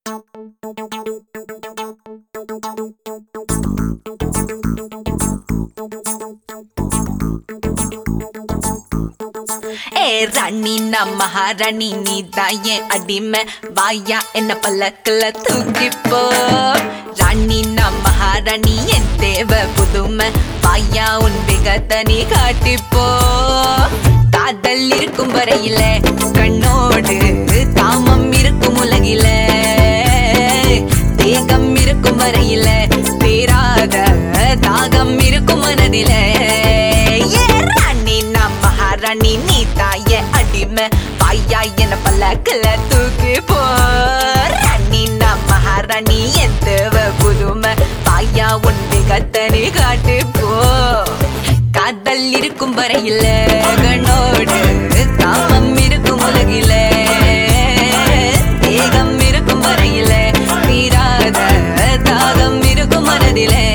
ஏ ராணி நான் மகாராணி நீ தான் என் அடிமை வாயா என்ன பல்லக்குல தூக்கிப்போ ராணி நான் மகாராணி என் தேவ புதுமை வாயா உன் வேகத்தை நீ காட்டிப்போ காதல் இருக்கும் வரையில கண்ணோடு காமம் இருக்கும் உலகில தேகம் இருக்கும் வரையில தீராத தாகம் இருக்கும் மனதில ஏ ராணி நான் மகாராணி நீ தாய அடிமை பாயா என பல்லக்கில் தூக்கி போ ராணி நான் மகாராணி என் தேவ புதுமை பாயா உன் வேகத்தனி காட்டு போ காதல் இருக்கும் வரையில கண்ணோடு காமம் இருக்கும் உலகில தேகம் இருக்கும் வரையில தீராத தாகம் இருக்கும் மனதிலே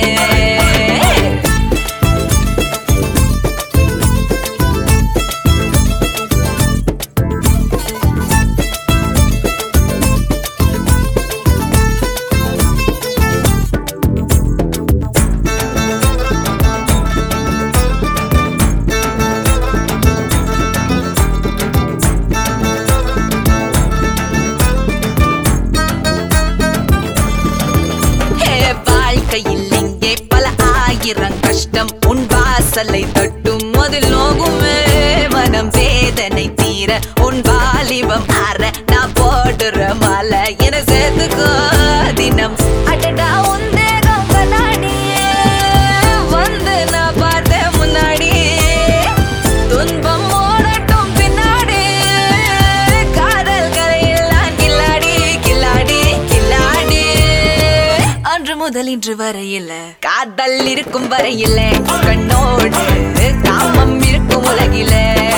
ஹே, வாழ்க்கையில் இங்கே பல ஆயிரம் கஷ்டம் உன் வாசலை தட்டும் அதில் நோகுமே மனம் வேதனை தீர உன் வாலிபம் ஆற நான் போடுற மாலை என சேர்த்துக்கோ தினம் அடடா உன் தேகம் கண்ணாடியே வந்து நான் பார்த்தேன் முன்னாடி துன்பம் ஓடட்டும் பின்னாடி காதல் கதையெல்லாம் கில்லாடி கில்லாடி கில்லாடி அன்று முதல் இன்று வரையில காதல் இருக்கும் வரையில கண்ணோடு காமம் இருக்கும் உலகில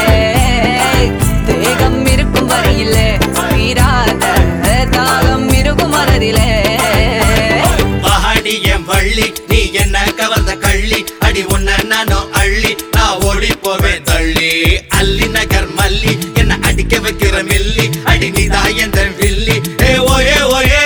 தேகம் இருக்கும் வரையில தீராத தாகம் இருக்கும் மனதிலே பஹாடி என் வள்ளி நீ என்ன கவர்ந்த கள்ளி அடி உன்ன நானும் அள்ளி நான் ஓடி போவேன் தள்ளி அல்லி நகர் மல்லி என்ன அடிக்க வைக்கிற மில்லி அடி நீதான் எந்த வில்லி ஏ ஓயே ஓயே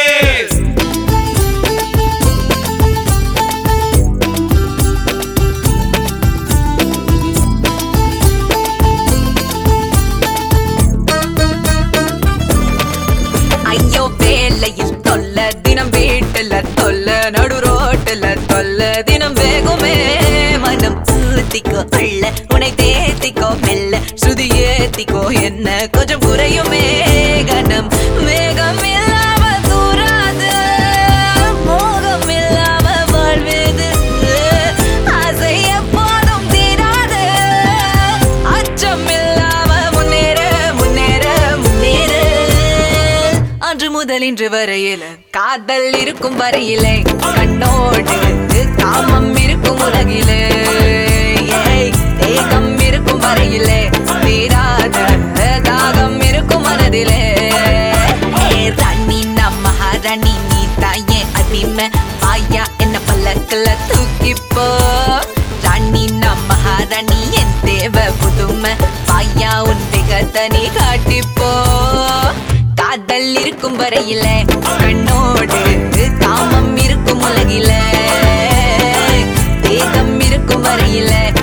ஐயோ வேலையில் தொல்ல தினம் வீட்டுல தொல்ல நடு ரோட்டுல தொல்ல தினம் வேகுமே மனம் ஊத்திக்கோ அள்ள உனை தேத்திக்கோ மெல்ல ஸ்ருதி ஏத்திக்கோ என்ன கொஞ்சம் குறையுமே கணம் மேகம் இல்லாம தூராது மோகம் இல்லாம வாழ்வேது ஆசை எப்போதும் தீராது அச்சம் இல்லாம முன்னேற முன்னேற முன்னேற அன்று முதல் இன்று வரையில காதல் இருக்கும் வரையிலே கண்ணோடு காமம் இருக்கும் உலகிலே ஏய், தேகம் இருக்கும் வரையிலே தீராத தாகம் இருக்கும் மனதிலே ஏ ராணி நான் மகாராணி நீ தாயே அடிமை வாயா என்ன பல்லக்கில் தூக்கிப்போ ராணி நான் மகாராணி என் தேவ புதுமை வாயா உன் வேகத்தனி காட்டிப்போ காதல் இருக்கும் வரையில கண்ணோடு காமம் இருக்கும் உலகில தேகம் இருக்கும் வரையில